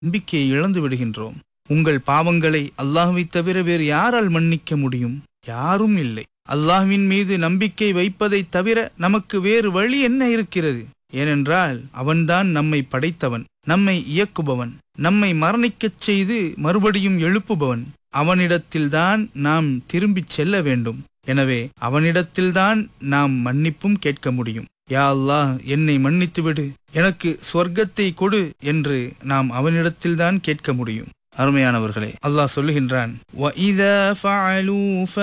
நம்பிக்கையை இழந்து விடுகின்றோம் உங்கள் பாவங்களை அல்லாஹ்வை தவிர வேறு யாரால் மன்னிக்க முடியும் யாரும் இல்லை அல்லாஹ்வின் மீது நம்பிக்கை வைப்பதைத் தவிர நமக்கு வேறு வழி என்ன இருக்கிறது ஏனென்றால் அவன்தான் நம்மை படைத்தவன் நம்மை இயக்குபவன் நம்மை மரணிக்கச் செய்து மறுபடியும் எழுப்புபவன் அவனிடத்தில்தான் நாம் திரும்பிச் செல்ல வேண்டும் எனவே அவனிடத்தில்தான் நாம் மன்னிப்பும் கேட்க முடியும் யா அல்லாஹ் என்னை மன்னித்துவிடு எனக்கு சொர்க்கத்தை கொடு என்று நாம் அவனிடத்தில்தான் கேட்க முடியும் அருமையானவர்களே அல்லாஹ் சொல்லுகின்றான் "வஇதா ஃபஅலூ